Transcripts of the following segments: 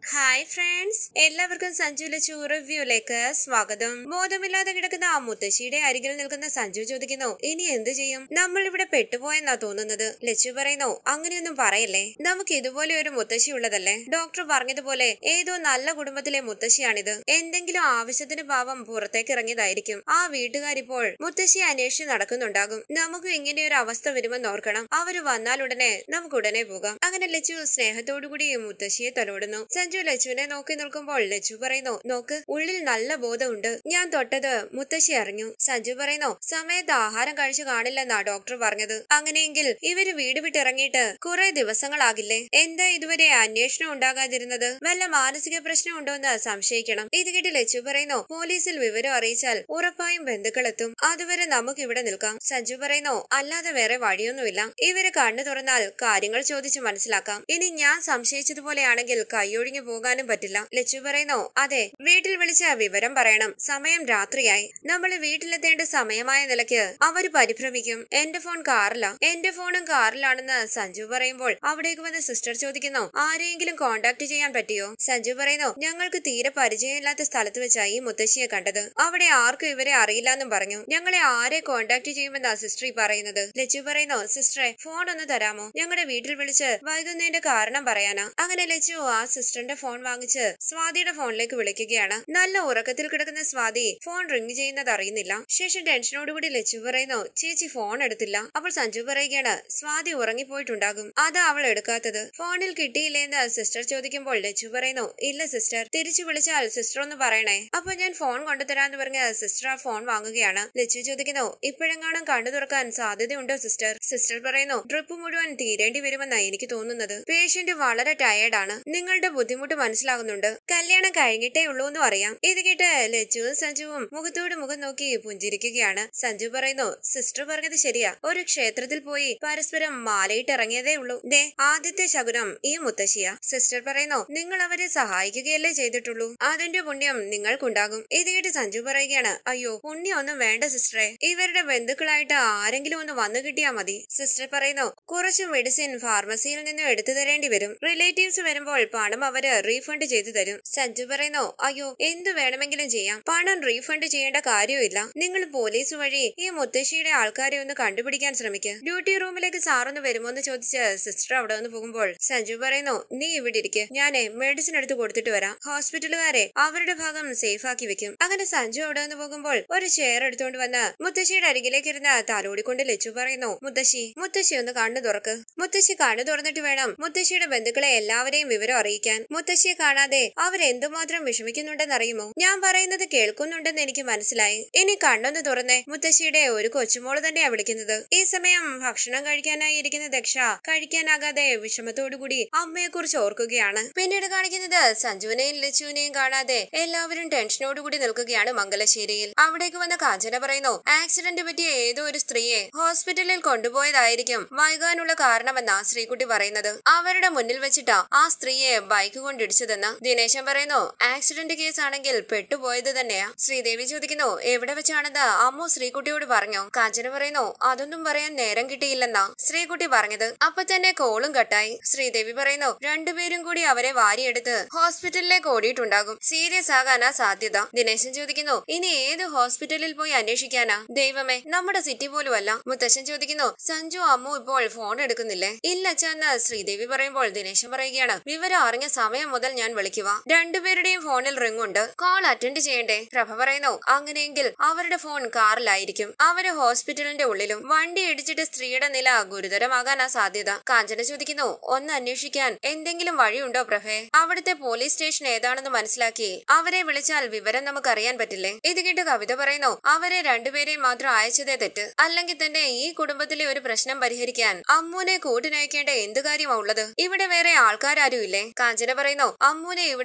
hi friends എല്ലാവർക്കും സഞ്ജു ലച്ചു റിവ്യൂലേക്ക് സ്വാഗതം ബോധമില്ലാതെ കിടക്കുന്ന ആ മുത്തശ്ശിയുടെ അരികിൽ നിൽക്കുന്ന സഞ്ജു ചോദിക്കുന്നു ഇനി എന്ത് ചെയ്യും നമ്മൾ ഇവിടെ പെട്ടുപോയെന്നാ തോന്നുന്നത് ലച്ചു പറയുന്നു അങ്ങനെയൊന്നും പറയല്ലേ നമുക്ക് ഇതുപോലെ ഒരു മുത്തശ്ശി ഉള്ളതല്ലേ ഡോക്ടർ പറഞ്ഞതുപോലെ ഏതോ നല്ല കുടുംബത്തിലെ മുത്തശ്ശിയാണിത് എന്തെങ്കിലും ആവശ്യത്തിന് പാവം പുറത്തേക്ക് ഇറങ്ങിയതായിരിക്കും ആ വീട്ടുകാരിപ്പോൾ മുത്തശ്ശിയെ അന്വേഷിച്ച് നടക്കുന്നുണ്ടാകും നമുക്ക് ഇങ്ങനെ ഒരു അവസ്ഥ വരുമെന്ന് ഓർക്കണം അവര് വന്നാൽ ഉടനെ നമുക്ക് ഉടനെ പോകാം അങ്ങനെ ലച്ചു സ്നേഹത്തോടുകൂടി മുത്തശ്ശിയെ തലോടുന്നു സഞ്ജു ലച്ചുവിനെ നോക്കി നിൽക്കുമ്പോൾ ലച്ചു പറയുന്നു നോക്ക് ഉള്ളിൽ നല്ല ബോധമുണ്ട് ഞാൻ തൊട്ടത് മുത്തശ്ശി അറിഞ്ഞു സഞ്ജു പറയുന്നു സമയത്ത് ആഹാരം കഴിച്ചു കാണില്ലെന്നാ ഡോക്ടർ പറഞ്ഞത് അങ്ങനെയെങ്കിൽ ഇവര് വീട് വിട്ടിറങ്ങിയിട്ട് കുറെ ദിവസങ്ങളാകില്ലേ എന്താ ഇതുവരെ അന്വേഷണം ഉണ്ടാകാതിരുന്നത് വല്ല മാനസിക പ്രശ്നം ഉണ്ടോ എന്ന് സംശയിക്കണം ഇത് കേട്ട് ലച്ചു പറയുന്നു പോലീസിൽ വിവരം അറിയിച്ചാൽ ഉറപ്പായും ബന്ധുക്കൾ എത്തും അതുവരെ നമുക്ക് ഇവിടെ നിൽക്കാം സഞ്ജു പറയുന്നു അല്ലാതെ വേറെ വഴിയൊന്നുമില്ല ഇവര് കണ്ണു തുറന്നാൽ കാര്യങ്ങൾ ചോദിച്ച് മനസ്സിലാക്കാം ഇനി ഞാൻ സംശയിച്ചതുപോലെയാണെങ്കിൽ കൈയൊഴിഞ്ഞു പോകാനും പറ്റില്ല ലച്ചു പറയുന്നു അതെ വീട്ടിൽ വിളിച്ച വിവരം പറയണം സമയം രാത്രിയായി നമ്മൾ വീട്ടിലെത്തേണ്ട സമയമായ നിലയ്ക്ക് അവര് പരിഭ്രമിക്കും എന്റെ ഫോൺ കാറില എന്റെ ഫോണും കാറിലാണെന്ന് സഞ്ജു പറയുമ്പോൾ അവിടേക്ക് വന്ന് സിസ്റ്റർ ചോദിക്കുന്നു ആരെയെങ്കിലും കോണ്ടാക്ട് ചെയ്യാൻ പറ്റിയോ സഞ്ജു പറയുന്നു ഞങ്ങൾക്ക് തീരെ പരിചയമില്ലാത്ത സ്ഥലത്ത് വെച്ചായി മുത്തശ്ശിയെ കണ്ടത് അവിടെ ആർക്കും ഇവരെ അറിയില്ലെന്നും പറഞ്ഞു ഞങ്ങളെ ആരെ കോണ്ടാക്ട് ചെയ്യുമെന്നാ സിസ്റ്റർ ഈ പറയുന്നത് ലച്ചു പറയുന്നു സിസ്റ്ററെ ഫോൺ ഒന്ന് തരാമോ ഞങ്ങളുടെ വീട്ടിൽ വിളിച്ച് വൈകുന്നതിന്റെ കാരണം പറയാനാ അങ്ങനെ ലച്ചു ആ സിസ്റ്ററിന്റെ ഫോൺ വാങ്ങിച്ച് സ്വാതിയുടെ ഫോണിലേക്ക് വിളിക്കുകയാണ് നല്ല ഉറക്കത്തിൽ കിടക്കുന്ന സ്വാതി ഫോൺ റിംഗ് ചെയ്യുന്നത് അറിയുന്നില്ല ശേഷം ടെൻഷനോടുകൂടി ലച്ചു പറയുന്നു ചേച്ചി ഫോൺ എടുത്തില്ല അപ്പോൾ സഞ്ജു പറയുകയാണ് സ്വാതി ഉറങ്ങിപ്പോയിട്ടുണ്ടാകും അതാ അവൾ എടുക്കാത്തത് ഫോണിൽ കിട്ടിയില്ലേന്ന് സിസ്റ്റർ ചോദിക്കുമ്പോൾ ലച്ചു പറയുന്നു ഇല്ല സിസ്റ്റർ തിരിച്ചു വിളിച്ചാൽ സിസ്റ്റർ ഒന്ന് പറയണേ അപ്പൊ ഞാൻ ഫോൺ കൊണ്ടുതരാന്ന് പറഞ്ഞ് സിസ്റ്റർ ആ ഫോൺ വാങ്ങുകയാണ് ലച്ചു ചോദിക്കുന്നു ഇപ്പോഴെങ്ങാനും കണ്ണു തുറക്കാൻ സാധ്യതയുണ്ടോ സിസ്റ്റർ സിസ്റ്റർ പറയുന്നു ട്രിപ്പ് മുഴുവൻ തീരേണ്ടി വരുമെന്നാണ് എനിക്ക് തോന്നുന്നത് പേഷ്യന്റ് വളരെ ടയേർഡാണ് നിങ്ങളുടെ ബുദ്ധിമുട്ട് മനസ്സിലാകുന്നുണ്ട് കല്യാണം കഴിഞ്ഞിട്ടേ ഉള്ളൂ എന്നും അറിയാം ഇത് കേട്ട് ലച്ചുവും സഞ്ജുവും മുഖത്തോട് മുഖം നോക്കി പുഞ്ചിരിക്കുകയാണ് സഞ്ജു പറയുന്നു സിസ്റ്റർ പറഞ്ഞത് ശരിയാ ഒരു ക്ഷേത്രത്തിൽ പോയി പരസ്പരം മാലയിട്ട് ഇറങ്ങിയതേ ഉള്ളൂ ദേ ആദ്യത്തെ ശകുനം ഈ മുത്തശ്ശിയ സിസ്റ്റർ പറയുന്നു നിങ്ങൾ അവരെ സഹായിക്കുകയല്ലേ ചെയ്തിട്ടുള്ളൂ അതിന്റെ പുണ്യം നിങ്ങൾക്കുണ്ടാകും ഇത് കേട്ട് സഞ്ജു പറയുകയാണ് അയ്യോ പുണ്യം ഒന്നും വേണ്ട സിസ്റ്ററെ ഇവരുടെ ബന്ധുക്കളായിട്ട് ആരെങ്കിലും ഒന്ന് വന്നു കിട്ടിയാ മതി സിസ്റ്റർ പറയുന്നു കുറച്ച് മെഡിസിൻ ഫാർമസിയിൽ നിന്നും എടുത്തു തരേണ്ടി വരും റിലേറ്റീവ്സ് വരുമ്പോൾ പണം അവര് റീഫണ്ട് ചെയ്തു തരും സഞ്ജു പറയുന്നു അയ്യോ എന്തു വേണമെങ്കിലും ചെയ്യാം പണം റീഫണ്ട് ചെയ്യേണ്ട കാര്യമില്ല നിങ്ങൾ പോലീസ് വഴി ഈ മുത്തശ്ശിയുടെ ആൾക്കാരെ ഒന്ന് കണ്ടുപിടിക്കാൻ ശ്രമിക്കുക ഡ്യൂട്ടി റൂമിലേക്ക് സാറൊന്ന് വരുമോ എന്ന് ചോദിച്ച് സിസ്റ്റർ അവിടെ നിന്ന് പോകുമ്പോൾ സഞ്ജു പറയുന്നു നീ ഇവിടെ ഇരിക്കെ ഞാനേ മെഡിസിൻ എടുത്ത് കൊടുത്തിട്ട് വരാം ഹോസ്പിറ്റലുകാരെ അവരുടെ ഭാഗം സേഫ് ആക്കി വെക്കും അങ്ങനെ സഞ്ജു അവിടെ നിന്ന് പോകുമ്പോൾ ഒരു ചെയർ എടുത്തുകൊണ്ട് വന്ന് മുത്തശ്ശിയുടെ അരികിലേക്ക് ഇരുന്ന് തലോടിക്കൊണ്ട് ലച്ചു പറയുന്നു മുത്തശ്ശി മുത്തശ്ശി ഒന്ന് കണ്ണു തുറക്ക് മുത്തശ്ശി കണ്ണു തുറന്നിട്ട് വേണം മുത്തശ്ശിയുടെ ബന്ധുക്കളെ എല്ലാവരെയും വിവരം അറിയിക്കാൻ മുത്തശ്ശിയെ കാണാതെ അവരെന്തുമാത്രം വിഷമിക്കുന്നുണ്ടെന്നറിയുമോ ഞാൻ പറയുന്നത് കേൾക്കുന്നുണ്ടെന്ന് എനിക്ക് മനസ്സിലായി ഇനി കണ്ണൊന്ന് തുറന്നേ മുത്തശ്ശിയുടെ ഒരു കൊച്ചുമോള് തന്നെയാ വിളിക്കുന്നത് ഈ സമയം ഭക്ഷണം കഴിക്കാനായി ഇരിക്കുന്ന ദക്ഷ കഴിക്കാനാകാതെ വിഷമത്തോടുകൂടി അമ്മയെ കുറിച്ച് ഓർക്കുകയാണ് പിന്നീട് കാണിക്കുന്നത് സഞ്ജുവിനെയും ലച്ചുവിനെയും കാണാതെ എല്ലാവരും ടെൻഷനോടുകൂടി നിൽക്കുകയാണ് മംഗലശ്ശേരിയിൽ അവിടേക്ക് വന്ന കാഞ്ചന പറയുന്നു ആക്സിഡന്റ് പറ്റിയ ഏതോ ഒരു സ്ത്രീയെ ഹോസ്പിറ്റലിൽ കൊണ്ടുപോയതായിരിക്കും വൈകാനുള്ള കാരണമെന്നാ ശ്രീകുട്ടി പറയുന്നത് അവരുടെ മുന്നിൽ വെച്ചിട്ടാ ആ സ്ത്രീയെ ബൈക്ക് കൊണ്ടിടിച്ചതെന്ന് ദിനേശൻ പറയുന്നു ആക്സിഡന്റ് കേസ് ആണെങ്കിൽ പെട്ടുപോയത് തന്നെയാ ശ്രീദേവി ചോദിക്കുന്നു എവിടെ വെച്ചാണെന്ന് അമ്മു ശ്രീകുട്ടിയോട് പറഞ്ഞു കാഞ്ചന പറയുന്നു അതൊന്നും പറയാൻ നേരം കിട്ടിയില്ലെന്നാ ശ്രീകുട്ടി പറഞ്ഞത് അപ്പൊ തന്നെ കോളും കട്ടായി ശ്രീദേവി പറയുന്നു രണ്ടുപേരും കൂടി അവരെ വാരിയെടുത്ത് ഹോസ്പിറ്റലിലേക്ക് ഓടിയിട്ടുണ്ടാകും സീരിയസ് ആകാനാ സാധ്യത ദിനേശൻ ചോദിക്കുന്നു ഇനി ഏത് ഹോസ്പിറ്റലിൽ പോയി അന്വേഷിക്കാനാ ദൈവമേ നമ്മുടെ സിറ്റി പോലും അല്ല മുത്തശ്ശൻ ചോദിക്കുന്നു സഞ്ജു അമ്മു ഇപ്പോൾ ഫോൺ എടുക്കുന്നില്ലേ ഇല്ല അച്ഛന്ന് ശ്രീദേവി പറയുമ്പോൾ ദിനേശൻ പറയുകയാണ് വിവരം അറിഞ്ഞ സമയം മുതൽ ഞാൻ വിളിക്കുക രണ്ടുപേരുടെയും ഫോണിൽ റിംഗ് ഉണ്ട് കോൾ അറ്റൻഡ് ചെയ്യണ്ടേ പ്രഭ പറയുന്നു അങ്ങനെയെങ്കിൽ അവരുടെ ഫോൺ കാറിലായിരിക്കും അവര് ഹോസ്പിറ്റലിന്റെ ഉള്ളിലും വണ്ടി ഇടിച്ചിട്ട് സ്ത്രീയുടെ നില ഗുരുതരമാകാനാ സാധ്യത കാഞ്ചന ചോദിക്കുന്നു ഒന്ന് അന്വേഷിക്കാൻ എന്തെങ്കിലും വഴിയുണ്ടോ പ്രഭേ അവിടുത്തെ പോലീസ് സ്റ്റേഷൻ ഏതാണെന്ന് മനസ്സിലാക്കി അവരെ വിളിച്ചാൽ വിവരം നമുക്ക് അറിയാൻ പറ്റില്ലേ ഇത് കേട്ട് കവിത പറയുന്നു അവരെ രണ്ടുപേരെയും മാത്രം അയച്ചതേ തെറ്റ് അല്ലെങ്കിൽ തന്നെ ഈ കുടുംബത്തിലെ ഒരു പ്രശ്നം പരിഹരിക്കാൻ അമ്മൂനെ കൂട്ടിനയക്കേണ്ട എന്ത് കാര്യമാ ഉള്ളത് ഇവിടെ വേറെ ആൾക്കാരും ഇല്ലേ കാഞ്ചന പറയുന്നു അമ്മൂനെ ഇവിടെ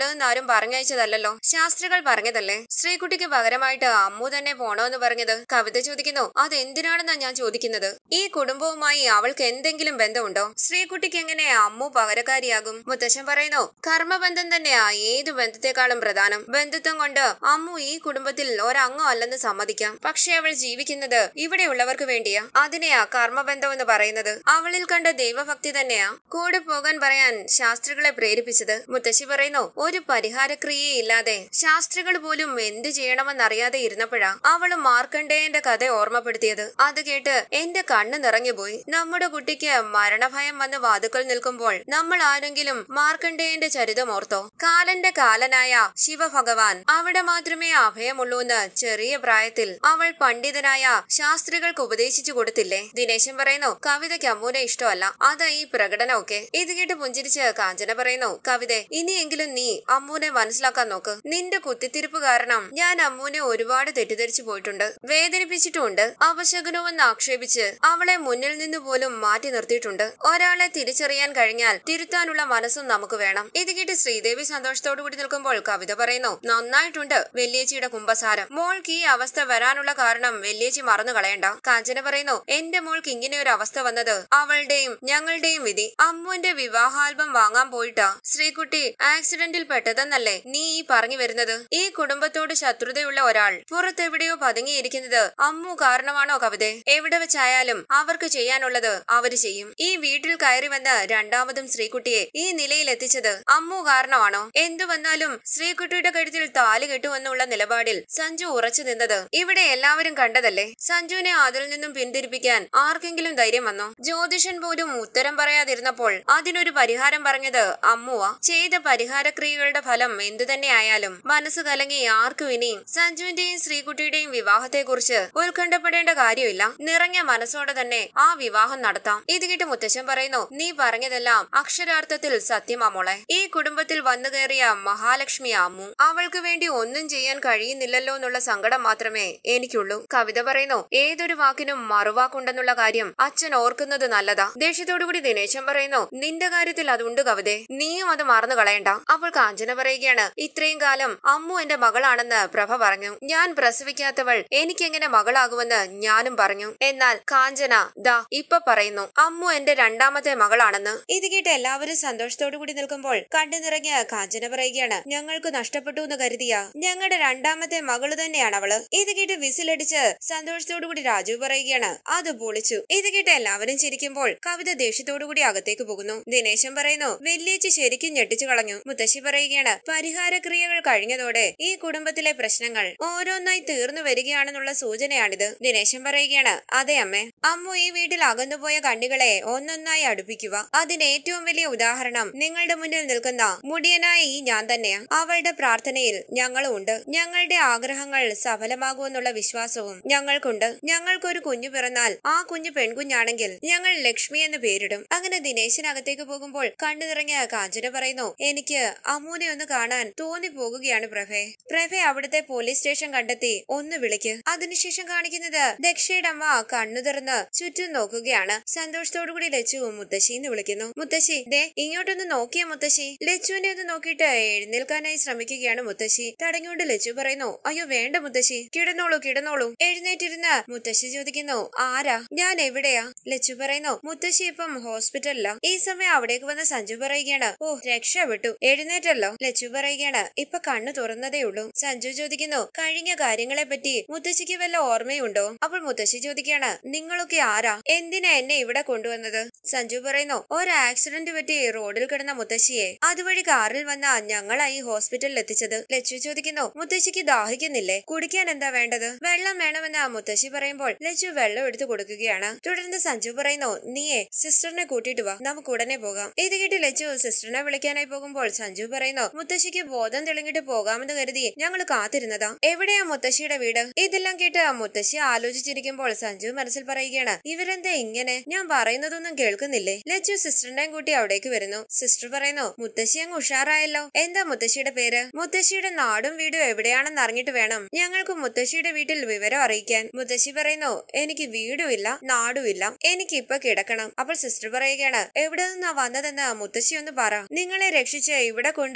നിന്ന് ആരും പറഞ്ഞയച്ചതല്ലല്ലോ ശാസ്ത്രികൾ പറഞ്ഞതല്ലേ ശ്രീകുട്ടിക്ക് പകരമായിട്ട് അമ്മു തന്നെ പോണോന്ന് പറഞ്ഞത് കവിത ചോദിക്കുന്നു അതെന്തിനാണെന്നാ ഞാൻ ചോദിക്കുന്നത് ഈ കുടുംബവുമായി അവൾക്ക് എന്തെങ്കിലും ബന്ധമുണ്ടോ ശ്രീകുട്ടിക്ക് എങ്ങനെ അമ്മു പകരക്കാരിയാകും മുത്തശ്ശൻ പറയുന്നു കർമ്മബന്ധം തന്നെയാ ഏതു ബന്ധത്തെക്കാളും പ്രധാനം ബന്ധുത്വം കൊണ്ട് അമ്മു ഈ കുടുംബത്തിൽ ഒരംഗം അല്ലെന്ന് സമ്മതിക്കാം പക്ഷെ അവൾ ജീവിക്കുന്നത് ഇവിടെയുള്ളവർക്ക് വേണ്ടിയാ അതിനെയാ കർമ്മബന്ധം എന്ന് പറയുന്നത് അവളിൽ കണ്ട ദൈവഭക്തി തന്നെയാ കൂടെ പോകാൻ പറയാൻ ശാസ്ത്രികളെ പ്രേരിപ്പിച്ചത് മുത്തശ്ശി പറയുന്നു ഒരു പരിഹാരക്രിയയെ ഇല്ലാതെ ശാസ്ത്രികൾ പോലും എന്ത് ചെയ്യണമെന്നറിയാതെ ഇരുന്നപ്പോഴാ അവള് മാർക്കണ്ഡേയന്റെ കഥ ഓർമ്മപ്പെടുത്തിയത് അത് കേട്ട് എന്റെ കണ്ണ് നിറഞ്ഞുപോയി നമ്മുടെ കുട്ടിക്ക് മരണഭയം വന്ന് വാതുക്കൾ നിൽക്കുമ്പോൾ നമ്മൾ ആരെങ്കിലും മാർക്കണ്ഡേയന്റെ ചരിതം ഓർത്തോ കാലന്റെ കാലനായ ശിവഭഗവാൻ അവിടെ മാത്രമേ അഭയമുള്ളൂ എന്ന് ചെറിയ പ്രായത്തിൽ അവൾ പണ്ഡിതനായ ശാസ്ത്രികൾക്ക് ഉപദേശിച്ചു കൊടുത്തില്ലേ ദിനേശൻ പറയുന്നു കവിതയ്ക്ക് അമ്മൂനെ ഇഷ്ടമല്ല അതാ ഈ പ്രകടനമൊക്കെ ഇത് കേട്ട് പുഞ്ചിരിച്ച് കാഞ്ചന പറയുന്നു കവിതെ ഇനിയെങ്കിലും നീ അമ്മൂനെ മനസ്സിലാക്കാൻ നോക്ക് നിന്റെ കുത്തിത്തിരിപ്പ് കാരണം ഞാൻ അമ്മൂനെ ഒരുപാട് തെറ്റിദ്ധരിച്ചു പോയിട്ടുണ്ട് വേദനിപ്പിച്ചിട്ടുമുണ്ട് അവശകനമെന്ന് ആക്ഷേപിച്ച് അവളെ മുന്നിൽ നിന്ന് പോലും മാറ്റി നിർത്തിയിട്ടുണ്ട് ഒരാളെ തിരിച്ചറിയാൻ കഴിഞ്ഞാൽ തിരുത്താനുള്ള മനസ്സും നമുക്ക് വേണം ഇത് കേട്ട് ശ്രീദേവി സന്തോഷത്തോടു കൂടി നിൽക്കുമ്പോൾ കവിത പറയുന്നു നന്നായിട്ടുണ്ട് വെല്ലേച്ചിയുടെ കുംഭസാരം മോൾക്ക് ഈ അവസ്ഥ വരാനുള്ള കാരണം വെല്ലേച്ചി മറന്നു കളയണ്ട കാഞ്ചന പറയുന്നു എന്റെ മോൾക്ക് ഇങ്ങനെ ഒരു അവസ്ഥ വന്നത് അവളുടെയും ഞങ്ങളുടെയും വിധി അമ്മുവിന്റെ വിവാഹാൽബം വാങ്ങാൻ പോയിട്ടാ ശ്രീകുട്ടി ആക്സിഡന്റിൽ പെട്ടതെന്നല്ലേ നീ ഈ പറഞ്ഞു വരുന്നത് ഈ കുടുംബത്തോട് ശത്രുതയുള്ള ഒരാൾ പുറത്തെവിടെയോ പതുങ്ങിയിരിക്കുന്നത് അമ്മു കാരണമാണോ കവിതെ എവിടെ വെച്ചായാലും അവർക്ക് ചെയ്യാനുള്ളത് അവര് ചെയ്യും ഈ വീട്ടിൽ കയറി വന്ന് രണ്ടാമതും ശ്രീകുട്ടിയെ ഈ നിലയിൽ എത്തിച്ചത് അമ്മു കാരണമാണോ എന്തു വന്നാലും ശ്രീകുട്ടിയുടെ കഴുത്തിൽ താലി കെട്ടുമെന്നുള്ള നിലപാടിൽ സഞ്ജു ഉറച്ചു നിന്നത് ഇവിടെ എല്ലാവരും കണ്ടതല്ലേ സഞ്ജുവിനെ അതിൽ നിന്നും പിന്തിരിപ്പിക്കാൻ ആർക്കെങ്കിലും ധൈര്യം വന്നോ ജ്യോതിഷൻ പോലും ഉത്തരം പറയാതിരുന്നപ്പോൾ അതിനൊരു പരിഹാരം പറഞ്ഞത് അമ്മുവ ചെയ്ത പരിഹാരക്രിയകളുടെ ഫലം എന്തു തന്നെ ആയാലും മനസ്സ് കലങ്ങി ആർക്കും ഇനിയും സഞ്ജുവിന്റെയും ശ്രീകുട്ടിയുടെയും വിവാഹത്തെക്കുറിച്ച് ഉത്കണ്ഠപ്പെടേണ്ട കാര്യമില്ല നിറഞ്ഞ മനസ്സോടെ തന്നെ ആ വിവാഹം നടത്താം ഇത് കേട്ട് മുത്തശ്ശൻ പറയുന്നു നീ പറഞ്ഞതെല്ലാം അക്ഷരാർത്ഥത്തിൽ സത്യമാ മോളെ ഈ കുടുംബത്തിൽ വന്നു കയറിയ മഹാലക്ഷ്മി അമ്മു അവൾക്ക് വേണ്ടി ഒന്നും ചെയ്യാൻ കഴിയുന്നില്ലല്ലോ എന്നുള്ള സങ്കടം മാത്രമേ എനിക്കുള്ളൂ കവിത പറയുന്നു ഏതൊരു വാക്കിനും മറുവാക്കുണ്ടെന്നുള്ള കാര്യം അച്ഛൻ ഓർക്കുന്നത് നല്ലതാ ദേഷ്യത്തോടുകൂടി ദിനേശൻ പറയുന്നു നിന്റെ കാര്യത്തിൽ അതുണ്ട് കവിതെ നീയും അത് മറന്നു കളയണ്ട അപ്പോൾ കാഞ്ചന പറയുകയാണ് ഇത്രയും കാലം അമ്മു എന്റെ മകളാണെന്ന് പ്രഭ പറഞ്ഞു ഞാൻ പ്രസവിക്കാത്തവൾ എനിക്കെങ്ങനെ മകളാകുമെന്ന് ഞാനും പറഞ്ഞു എന്നാൽ കാഞ്ചന ദാ ഇപ്പൊ പറയുന്നു അമ്മു എന്റെ രണ്ടാമത്തെ മകളാണെന്ന് ഇത് കേട്ട് എല്ലാവരും സന്തോഷത്തോടു കൂടി നിൽക്കുമ്പോൾ കണ്ടു നിറങ്ങിയ കാഞ്ചന പറയുകയാണ് ഞങ്ങൾക്ക് നഷ്ടപ്പെട്ടു എന്ന് കരുതിയ ഞങ്ങളുടെ രണ്ടാമത്തെ മകള് തന്നെയാണ് അവള് ഇത് കേട്ട് വിസിലടിച്ച് സന്തോഷത്തോടു കൂടി രാജു പറയുകയാണ് അത് പൊളിച്ചു ഇത് കേട്ട് എല്ലാവരും ചിരിക്കുമ്പോൾ കവിത ദേഷ്യത്തോടുകൂടി അകത്തേക്ക് പോകുന്നു ദിനേശൻ പറയുന്നു വെല്ലേച്ചി ശരിക്കും ഞെട്ടിച്ചു കളഞ്ഞു മുത്തശ്ശി പറയുകയാണ് പരിഹാര ക്രിയകൾ കഴിഞ്ഞതോടെ ഈ കുടുംബത്തിലെ പ്രശ്നങ്ങൾ ഓരോന്നായി തീർന്നു വരികയാണെന്നുള്ള സൂചനയാണിത് ദിനേശൻ പറയുകയാണ് അതെ അമ്മേ അമ്മു ഈ വീട്ടിൽ അകന്നുപോയ കണ്ണികളെ ഒന്നൊന്നായി അടുപ്പിക്കുക അതിന് ഏറ്റവും വലിയ ഉദാഹരണം നിങ്ങളുടെ മുന്നിൽ നിൽക്കുന്ന മുടിയനായ ഈ ഞാൻ തന്നെയാ അവളുടെ പ്രാർത്ഥനയിൽ ഞങ്ങളും ഉണ്ട് ഞങ്ങളുടെ ആഗ്രഹങ്ങൾ സഫലമാകുമെന്നുള്ള വിശ്വാസവും ഞങ്ങൾക്കുണ്ട് ഞങ്ങൾക്കൊരു കുഞ്ഞു പിറന്നാൽ ആ കുഞ്ഞു പെൺകുഞ്ഞാണെങ്കിൽ ഞങ്ങൾ ലക്ഷ്മി എന്ന് പേരിടും അങ്ങനെ ദിനേശിനകത്തേക്ക് പോകുമ്പോൾ കണ്ണു നിറഞ്ഞ കാഞ്ചന പറയുന്നു എനിക്ക് അമ്മൂനെ ഒന്ന് കാണാൻ തോന്നിപ്പോകുകയാണ് പ്രഭേ പ്രഭ അവിടുത്തെ പോലീസ് സ്റ്റേഷൻ കണ്ടെത്തി ഒന്ന് വിളിക്ക് അതിനുശേഷം കാണിക്കുന്നത് ദക്ഷയുടെ അമ്മ കണ്ണു തുറന്ന് ചുറ്റും നോക്കുകയാണ് സന്തോഷത്തോടുകൂടി ലച്ചു മുത്തശ്ശി എന്ന് വിളിക്കുന്നു മുത്തശ്ശി ദേ ഇങ്ങോട്ടൊന്ന് നോക്കിയ മുത്തശ്ശി ലച്ചുവിനെ ഒന്ന് നോക്കിയിട്ട് എഴുന്നേൽക്കാനായി ശ്രമിക്കുകയാണ് മുത്തശ്ശി തടഞ്ഞുകൊണ്ട് ലച്ചു പറയുന്നു അയ്യോ വേണ്ട മുത്തശ്ശി കിടന്നോളൂ കിടന്നോളൂ എഴുന്നേറ്റിരുന്ന് മുത്തശ്ശി ചോദിക്കുന്നു ആരാ ഞാൻ എവിടെയാ ലച്ചു പറയുന്നു മുത്തശ്ശി ഇപ്പം ഹോസ്പിറ്റലിലാ ഈ സമയം അവിടേക്ക് വന്ന സഞ്ജു പറയുകയാണ് ഓ രക്ഷപ്പെട്ടു എഴുന്നേറ്റല്ലോ ലച്ചു പറയുകയാണ് ഇപ്പൊ കണ്ണു തുറന്നതേ ഉള്ളൂ സഞ്ജു ചോദിക്കുന്നു കഴിഞ്ഞ കാര്യങ്ങളെ പറ്റി മുത്തശ്ശിക്ക് വല്ല ഓർമ്മയുണ്ടോ അപ്പോൾ മുത്തശ്ശി ചോദിക്കുകയാണ് നിങ്ങളൊക്കെ ആരാ എന്തിനാ എന്നെ ഇവിടെ കൊണ്ടുവന്നത് സഞ്ജു പറയുന്നു ഒരു ആക്സിഡന്റ് പറ്റി റോഡിൽ കിടന്ന മുത്തശ്ശിയെ അതുവഴി കാറിൽ വന്ന ഞങ്ങളായി ഹോസ്പിറ്റലിൽ എത്തിച്ചത് ലച്ചു ചോദിക്കുന്നു മുത്തശ്ശിക്ക് ദാഹിക്കുന്നില്ലേ കുടിക്കാൻ എന്താ വേണ്ടത് വെള്ളം വേണമെന്ന് മുത്തശ്ശി പറയുമ്പോൾ ലച്ചു വെള്ളം എടുത്തു കൊടുക്കുകയാണ് തുടർന്ന് സഞ്ജു പറയുന്നു നീയെ സിസ്റ്ററിനെ കൂട്ടിയിട്ട് വാ നമുക്ക് ഉടനെ പോകാം ഇത് കേട്ട് ലച്ചു സിസ്റ്ററിനെ വിളിക്കാനായി പോകുമ്പോൾ സഞ്ജു പറയുന്നു മുത്തശ്ശിക്ക് ബോധം തെളിഞ്ഞിട്ട് പോകാമെന്ന് കരുതി ഞങ്ങൾ കാത്തിരുന്നതാ എവിടെയാ മുത്തശ്ശിയുടെ വീട് ഇതെല്ലാം കേട്ട് മുത്തശ്ശി ആലോചിച്ചിരിക്കുമ്പോൾ സഞ്ജു മനസ്സിൽ പറയുകയാണ് ഇവരെന്താ ഇങ്ങനെ ഞാൻ പറയുന്നതൊന്നും കേൾക്കുന്നില്ലേ ലച്ചു സിസ്റ്ററിനെയും കൂട്ടി അവിടേക്ക് വരുന്നു സിസ്റ്റർ പറയുന്നു മുത്തശ്ശി അങ്ങ് ഉഷാറായല്ലോ എന്താ മുത്തശ്ശിയുടെ പേര് മുത്തശ്ശിയുടെ നാടും വീടും എവിടെയാണെന്ന് അറിഞ്ഞിട്ട് വേണം ഞങ്ങൾക്ക് മുത്തശ്ശിയുടെ വീട്ടിൽ വിവരം അറിയിക്കാൻ മുത്തശ്ശി പറയുന്നു എനിക്ക് വീടുമില്ല നാടുമില്ല എനിക്ക് ഇപ്പൊ കിടക്കണം അപ്പോൾ സിസ്റ്റർ പറയുകയാണ് എവിടെ നിന്നാ വന്നതെന്ന് മുത്തശ്ശി ഒന്ന് പറ നിങ്ങളെ രക്ഷിച്ച് ഇവിടെ കൊണ്ടു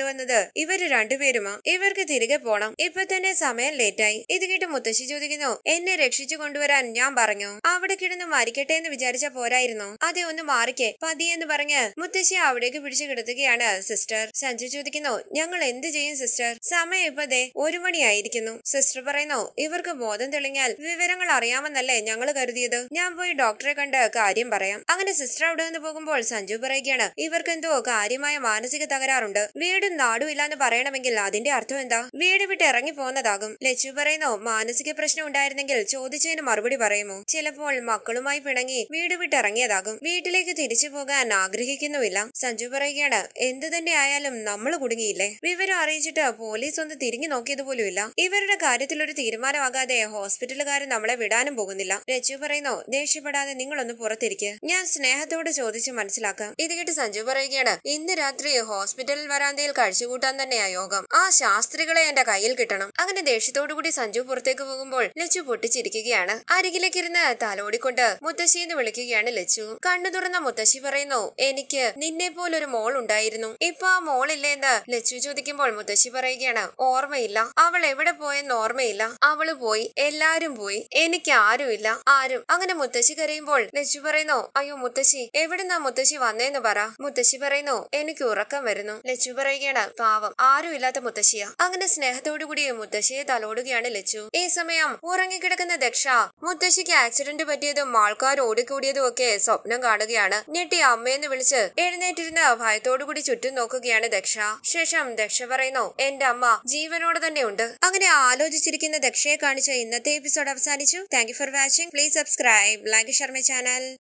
കൊണ്ടുവന്നത് ഇവര് രണ്ടുപേരുമാ ഇവർക്ക് തിരികെ പോണം ഇപ്പൊ തന്നെ സമയം ലേറ്റായി ഇത് കേട്ട് മുത്തശ്ശി ചോദിക്കുന്നു എന്നെ രക്ഷിച്ചു കൊണ്ടുവരാൻ ഞാൻ പറഞ്ഞു അവിടെ കിടന്ന് മരിക്കട്ടെ എന്ന് വിചാരിച്ച പോരായിരുന്നു അതെ ഒന്ന് മാറിക്കേ പതിയെന്ന് പറഞ്ഞ് മുത്തശ്ശി അവിടേക്ക് പിടിച്ചു കിടത്തുകയാണ് സിസ്റ്റർ സഞ്ജു ചോദിക്കുന്നു ഞങ്ങൾ എന്ത് ചെയ്യും സിസ്റ്റർ സമയം ഇപ്പൊ ദേ ഒരു മണിയായിരിക്കുന്നു സിസ്റ്റർ പറയുന്നു ഇവർക്ക് ബോധം തെളിഞ്ഞാൽ വിവരങ്ങൾ അറിയാമെന്നല്ലേ ഞങ്ങൾ കരുതിയത് ഞാൻ പോയി ഡോക്ടറെ കണ്ട് കാര്യം പറയാം അങ്ങനെ സിസ്റ്റർ അവിടെ നിന്ന് പോകുമ്പോൾ സഞ്ജു പറയുകയാണ് ഇവർക്ക് എന്തോ കാര്യമായ മാനസിക തകരാറുണ്ട് വീടും നാടും ഇല്ലാന്ന് പറയണമെങ്കിൽ അതിന്റെ അർത്ഥം എന്താ വീട് വിട്ട് ഇറങ്ങി പോകുന്നതാകും ലച്ചു പറയുന്നു മാനസിക പ്രശ്നം ഉണ്ടായിരുന്നെങ്കിൽ ചോദിച്ചതിന് മറുപടി പറയുമോ ചിലപ്പോൾ മക്കളുമായി പിണങ്ങി വീട് വിട്ട് ഇറങ്ങിയതാകും വീട്ടിലേക്ക് തിരിച്ചു പോകാൻ ആഗ്രഹിക്കുന്നുമില്ല സഞ്ജു പറയുകയാണ് എന്തു തന്നെ ആയാലും നമ്മൾ കുടുങ്ങിയില്ലേ വിവരം അറിയിച്ചിട്ട് പോലീസ് ഒന്ന് തിരിഞ്ഞു നോക്കിയത് പോലുമില്ല ഇവരുടെ കാര്യത്തിൽ ഒരു തീരുമാനമാകാതെ ഹോസ്പിറ്റലുകാർ നമ്മളെ വിടാനും പോകുന്നില്ല രച്ചു പറയുന്നു ദേഷ്യപ്പെടാതെ നിങ്ങളൊന്ന് പുറത്തിരിക്കുക ഞാൻ സ്നേഹത്തോട് ചോദിച്ച് മനസ്സിലാക്കാം ഇത് കേട്ട് സഞ്ജു പറയുകയാണ് ഇന്ന് രാത്രി ഹോസ്പിറ്റൽ വരാന്തയിൽ കഴിച്ചുകൂട്ടാൻ തന്നെയാ യോഗം ആ ശാസ്ത്രികളെ എന്റെ കയ്യിൽ കിട്ടണം അങ്ങനെ ദേഷ്യത്തോടു കൂടി സഞ്ജു പുറത്തേക്ക് പോകുമ്പോൾ ലച്ചു പൊട്ടിച്ചിരിക്കുകയാണ് അരികിലേക്ക് ഇരുന്ന് തലോടിക്കൊണ്ട് മുത്തശ്ശി എന്ന് വിളിക്കുകയാണ് ലച്ചു കണ്ണു തുറന്ന മുത്തശ്ശി പറയുന്നു എനിക്ക് നിന്നെ പോലൊരു മോൾ ഉണ്ടായിരുന്നു ഇപ്പൊ ആ മോളില്ലേ എന്ന് ലച്ചു ചോദിക്കുമ്പോൾ മുത്തശ്ശി പറയുകയാണ് ഓർമ്മയില്ല അവൾ എവിടെ പോയെന്ന് ഓർമ്മയില്ല അവള് പോയി എല്ലാരും പോയി എനിക്ക് ആരുമില്ല ആരും അങ്ങനെ മുത്തശ്ശി കരയുമ്പോൾ ലച്ചു പറയുന്നു അയ്യോ മുത്തശ്ശി എവിടുന്നാ മുത്തശ്ശി വന്നേന്ന് പറ മുത്തശ്ശി പറയുന്നു എനിക്ക് ഉറക്കം വരുന്നു ലച്ചു പറയുകയാണ് പാവം ആരും ഇല്ലാത്ത മുത്തശ്ശിയാ അങ്ങനെ സ്നേഹത്തോടു കൂടി മുത്തശ്ശിയെ തലോടുകയാണ് ലച്ചു ഈ സമയം ഉറങ്ങിക്കിടക്കുന്ന ദക്ഷ മുത്തശ്ശിക്ക് ആക്സിഡന്റ് പറ്റിയതും ആൾക്കാർ ഓടിക്കൂടിയതും ഒക്കെ സ്വപ്നം കാണുകയാണ് ഞെട്ടി അമ്മയെന്ന് വിളിച്ച് എഴുന്നേറ്റിരുന്ന് ഭയത്തോടു കൂടി ചുറ്റും നോക്കുകയാണ് ദക്ഷ ശേഷം ദക്ഷ പറയുന്നു എന്റെ അമ്മ ജീവനോടെ തന്നെ ഉണ്ട് അങ്ങനെ ആലോചിച്ചിരിക്കുന്ന ദക്ഷയെ കാണിച്ച ഇന്നത്തെ എപ്പിസോഡ് അവസാനിച്ചു thank you for watching please subscribe like share channel